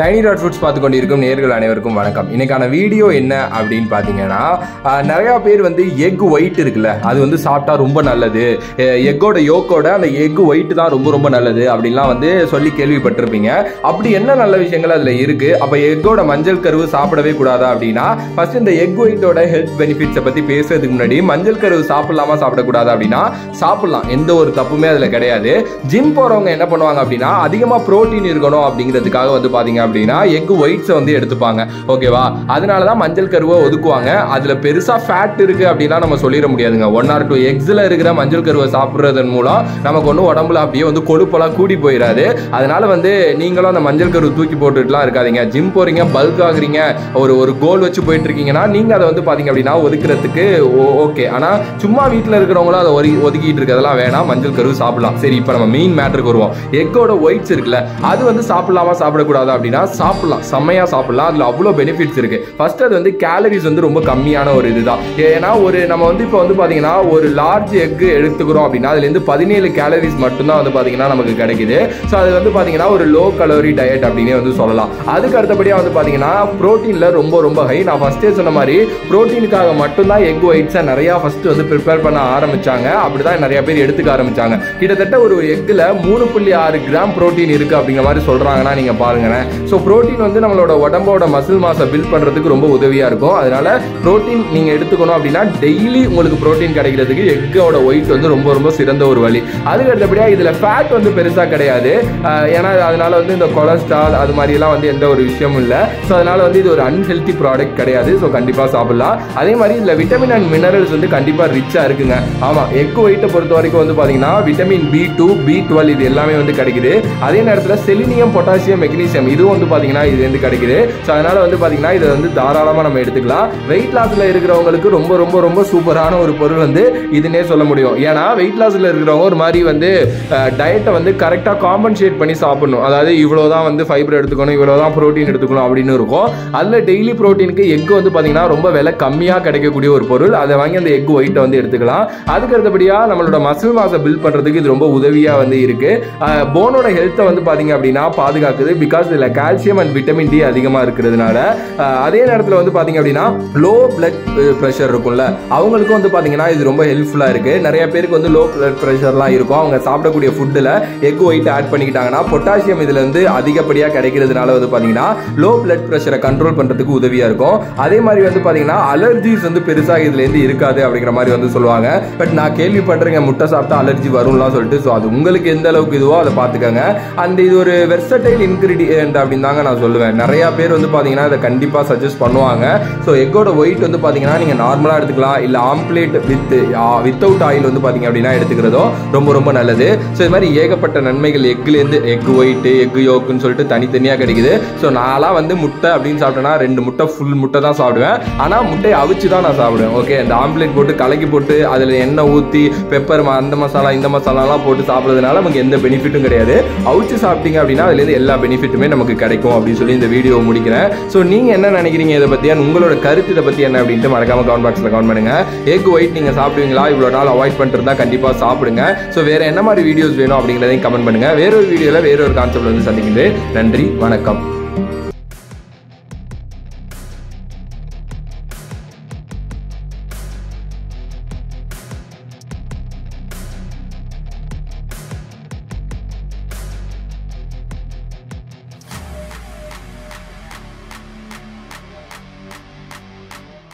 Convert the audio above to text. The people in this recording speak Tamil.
டைனி டாட் ஃபுட்ஸ் பார்த்து கொண்டிருக்கும் நேர்கள் அனைவருக்கும் வணக்கம் இன்னைக்கான வீடியோ என்ன அப்படின்னு பார்த்தீங்கன்னா ஆஹ், நிறையா பேர் வந்து எக் ஒயிட் இருக்குல்ல அது வந்து சாப்பிட்டா ரொம்ப நல்லது எக்கோட யோக்கோட அந்த எக் ஒயிட் தான் ரொம்ப ரொம்ப நல்லது அப்படின்லாம் வந்து சொல்லி கேள்விப்பட்டிருப்பீங்க அப்படி என்ன நல்ல விஷயங்கள் அதில் இருக்கு அப்போ எக்கோட மஞ்சள் கருவு சாப்பிடவே கூடாதா அப்படின்னா ஃபர்ஸ்ட் இந்த எக் ஒயிட்டோட ஹெல்த் பெனிஃபிட்ஸை பற்றி பேசுறதுக்கு முன்னாடி மஞ்சள் கருவு சாப்பிடலாமா சாப்பிடக்கூடாதா அப்படின்னா சாப்பிடலாம் எந்த ஒரு தப்புமே அதில் கிடையாது ஜிம் போகிறவங்க என்ன பண்ணுவாங்க அப்படின்னா அதிகமாக ப்ரோட்டீன் இருக்கணும் அப்படிங்கிறதுக்காக வந்து பார்த்தீங்க அப்படின்னா எக் ஒயிட்ஸை வந்து எடுத்துப்பாங்க ஓகேவா அதனால தான் மஞ்சள் கருவை ஒதுக்குவாங்க அதில் பெருசாக ஃபேட் இருக்குது அப்படின்னா நம்ம சொல்லிட முடியாதுங்க ஒன் ஆர் டூ எக்ஸில் இருக்கிற மஞ்சள் கருவை சாப்பிட்றதன் மூலம் நமக்கு ஒன்றும் உடம்புல அப்படியே வந்து கொழுப்பெல்லாம் கூடி போயிடாது அதனால வந்து நீங்களும் அந்த மஞ்சள் கரு தூக்கி போட்டுட்டுலாம் இருக்காதீங்க ஜிம் போகிறீங்க பல்க் ஆகுறீங்க ஒரு ஒரு கோல் வச்சு போயிட்டு இருக்கீங்கன்னா நீங்கள் அதை வந்து பார்த்தீங்க அப்படின்னா ஒதுக்குறதுக்கு ஓகே ஆனால் சும்மா வீட்டில் இருக்கிறவங்களும் அதை ஒதுக்கி ஒதுக்கிட்டு இருக்கிறதெல்லாம் வேணாம் மஞ்சள் கரு சாப்பிடலாம் சரி இப்போ நம்ம மெயின் மேட்டருக்கு வருவோம் எக்கோட ஒயிட்ஸ் இருக்குல்ல அது வந்து சாப்பிடலாமா சாப்பிடக்கூடாது அப்படின்னா சாப்பிடலாம் செம்மையாக சாப்பிடலாம் அதில் அவ்வளோ பெனிஃபிட்ஸ் இருக்கு ஃபர்ஸ்ட் அது வந்து கேலரிஸ் வந்து ரொம்ப கம்மியான ஒரு இதுதான் ஏன்னா ஒரு நம்ம வந்து இப்போ வந்து பார்த்தீங்கன்னா ஒரு லார்ஜ் எக் எடுத்துக்கிறோம் அப்படின்னா அதுலேருந்து பதினேழு கேலரிஸ் மட்டும்தான் வந்து பார்த்தீங்கன்னா நமக்கு கிடைக்குது ஸோ அது வந்து பார்த்தீங்கன்னா ஒரு லோ கலோரி டயட் அப்படின்னே வந்து சொல்லலாம் அதுக்கு அடுத்தபடியாக வந்து பார்த்தீங்கன்னா ப்ரோட்டீனில் ரொம்ப ரொம்ப ஹை நான் ஃபஸ்ட்டே சொன்ன மாதிரி ப்ரோட்டீனுக்காக மட்டும்தான் எக் ஒயிட்ஸை நிறையா ஃபஸ்ட்டு வந்து ப்ரிப்பேர் பண்ண ஆரம்பிச்சாங்க அப்படி தான் நிறைய பேர் எடுத்துக்க ஆரம்பிச்சாங்க கிட்டத்தட்ட ஒரு எக்கில் மூணு புள்ளி ஆறு கிராம் ப்ரோட்டீன் இருக்குது அப்படிங்கிற மாதிரி சொல்கிறாங்கன்னா நீங்கள் பாருங்களேன் ஸோ ப்ரோட்டீன் வந்து நம்மளோட உடம்போட மசில் மாசை பில்ட் பண்ணுறதுக்கு ரொம்ப உதவியாக இருக்கும் அதனால ப்ரோட்டீன் நீங்கள் எடுத்துக்கணும் அப்படின்னா டெய்லி உங்களுக்கு ப்ரோட்டீன் கிடைக்கிறதுக்கு எக்கோட ஒயிட் வந்து ரொம்ப ரொம்ப சிறந்த ஒரு வழி அதுக்கு அடுத்தபடியாக இதில் ஃபேட் வந்து பெருசாக கிடையாது ஆஹ் ஏன்னா அதனால வந்து இந்த கொலஸ்ட்ரால் அது மாதிரிலாம் வந்து எந்த ஒரு விஷயமும் இல்லை ஸோ அதனால வந்து இது ஒரு அன்ஹெல்த்தி ப்ராடக்ட் கிடையாது ஸோ கண்டிப்பாக சாப்பிடலாம் அதே மாதிரி இதில் விட்டமின் அண்ட் மினரல்ஸ் வந்து கண்டிப்பாக ரிச்சாக இருக்குங்க ஆமாம் எக் ஒயிட்டை பொறுத்த வரைக்கும் வந்து பார்த்தீங்கன்னா vitamin B two B twelve இது எல்லாமே வந்து கிடைக்குது அதே நேரத்தில் செலினியம் பொட்டாசியம் மெக்னீசியம் இதுவும் வந்து பார்த்தீங்கன்னா இது வந்து கிடைக்குது ஸோ அதனால வந்து பார்த்தீங்கன்னா இதை வந்து தாராளமாக நம்ம எடுத்துக்கலாம் வெயிட் லாஸில் இருக்கிறவங்களுக்கு ரொம்ப ரொம்ப ரொம்ப சூப்பரான ஒரு பொருள் வந்து இதுன்னே சொல்ல முடியும் ஏன்னா வெயிட் லாஸில் இருக்கிறவங்க ஒரு மாதிரி வந்து டயட்டை வந்து கரெக்டாக காம்பன்சேட் பண்ணி சாப்பிடணும் அதாவது இவ்வளோ தான் வந்து ஃபைபர் எடுத்துக்கணும் இவ்வளோ தான் ப்ரோட்டீன் எடுத்துக்கணும் அப்படின்னு இருக்கும் அதில் டெய்லி ப்ரோட்டீனுக்கு எக் வந்து பார்த்தீங்கன்னா ரொம்ப விலை கம்மியாக கிடைக்கக்கூடிய ஒரு பொருள் அதை வாங்கி அந்த எக் ஒயிட்டை வந்து எடுத்துக்கலாம் அதுக்கு அடுத்தபடியாக நம்மளோட மசில் மாசை பில்ட் பண்ணுறதுக்கு இது ரொம்ப உதவியாக வந்து இருக்குது போனோட ஹெல்த்தை வந்து பார்த்தீங்க அப்படின்னா பாதுகாக்குது பிகாஸ் இதில் கால்சியம் அண்ட் விட்டமின் டி அதிகமாக இருக்கிறதுனால அஹ், அதே நேரத்தில் வந்து பார்த்தீங்க அப்படின்னா லோ பிளட் ப்ரெஷர் இருக்கும்ல அவங்களுக்கும் வந்து பார்த்தீங்கன்னா இது ரொம்ப ஹெல்ப்ஃபுல்லாக இருக்குது நிறைய பேருக்கு வந்து லோ பிளட் ப்ரெஷர்லாம் இருக்கும் அவங்க சாப்பிடக்கூடிய ஃபுட்டில் எக் ஒயிட் ஆட் பண்ணிக்கிட்டாங்கன்னா பொட்டாசியம் இதில் வந்து அதிகப்படியாக கிடைக்கிறதுனால வந்து பார்த்தீங்கன்னா லோ பிளட் ப்ரெஷரை கண்ட்ரோல் பண்ணுறதுக்கு உதவியாக இருக்கும் அதே மாதிரி வந்து பார்த்தீங்கன்னா அலர்ஜிஸ் வந்து பெருசாக இதுலேருந்து இருக்காது அப்படிங்கிற மாதிரி வந்து சொல்லுவாங்க பட் நான் கேள்விப்பட்டிருங்க முட்டை சாப்பிட்டா அலர்ஜி வரும்லாம் சொல்லிட்டு ஸோ அது உங்களுக்கு எந்த அளவுக்கு இதுவோ அதை பார்த்துக்கோங்க அந்த இது ஒரு வெர்சடைல் இன்கிரீடியன்ட் அப்படின்னு தாங்க நான் சொல்லுவேன் நிறையா பேர் வந்து பார்த்தீங்கன்னா இதை கண்டிப்பாக சஜஸ்ட் பண்ணுவாங்க ஸோ எக்கோட ஒயிட் வந்து பார்த்தீங்கன்னா நீங்கள் நார்மலாக எடுத்துக்கலாம் இல்லை ஆம்ப்ளேட் வித் வித்தவுட் ஆயில் வந்து பார்த்தீங்க அப்படின்னா எடுத்துக்கிறதும் ரொம்ப ரொம்ப நல்லது ஸோ இது மாதிரி ஏகப்பட்ட நன்மைகள் எக்லேருந்து எக் ஒயிட்டு எக் யோக்குன்னு சொல்லிட்டு தனித்தனியாக கிடைக்குது ஸோ நான்லாம் வந்து முட்டை அப்படின்னு சாப்பிட்டேன்னா ரெண்டு முட்டை ஃபுல் முட்டை தான் சாப்பிடுவேன் ஆனால் முட்டையை அவிச்சு தான் நான் சாப்பிடுவேன் ஓகே இந்த ஆம்ப்ளேட் போட்டு கலக்கி போட்டு அதில் எண்ணெய் ஊற்றி பெப்பர் அந்த மசாலா இந்த மசாலாலாம் போட்டு சாப்பிட்றதுனால நமக்கு எந்த பெனிஃபிட்டும் கிடையாது அவிச்சு சாப்பிட்டீங்க அப்படின்னா அதுலேருந்து எல்லா பெனிஃபிட்டுமே நமக்கு கிடைக்கும் அப்படின்னு சொல்லி இந்த வீடியோ முடிக்கிறேன் ஸோ நீங்கள் என்ன நினைக்கிறீங்க இதை பற்றியா உங்களோட கருத்து இதை பற்றி என்ன அப்படின்ட்டு மறக்காம கமெண்ட் பாக்ஸில் கமெண்ட் பண்ணுங்க எக் ஒயிட் நீங்கள் சாப்பிடுவீங்களா இவ்வளோ நாள் அவாய்ட் பண்ணுறதா கண்டிப்பாக சாப்பிடுங்க ஸோ வேறு என்ன மாதிரி வீடியோஸ் வேணும் அப்படிங்கிறதையும் கமெண்ட் பண்ணுங்க வேறொரு வீடியோவில் வேறொரு கான்செப்ட் வந்து சந்திக்கின்றேன் நன்றி வணக்கம்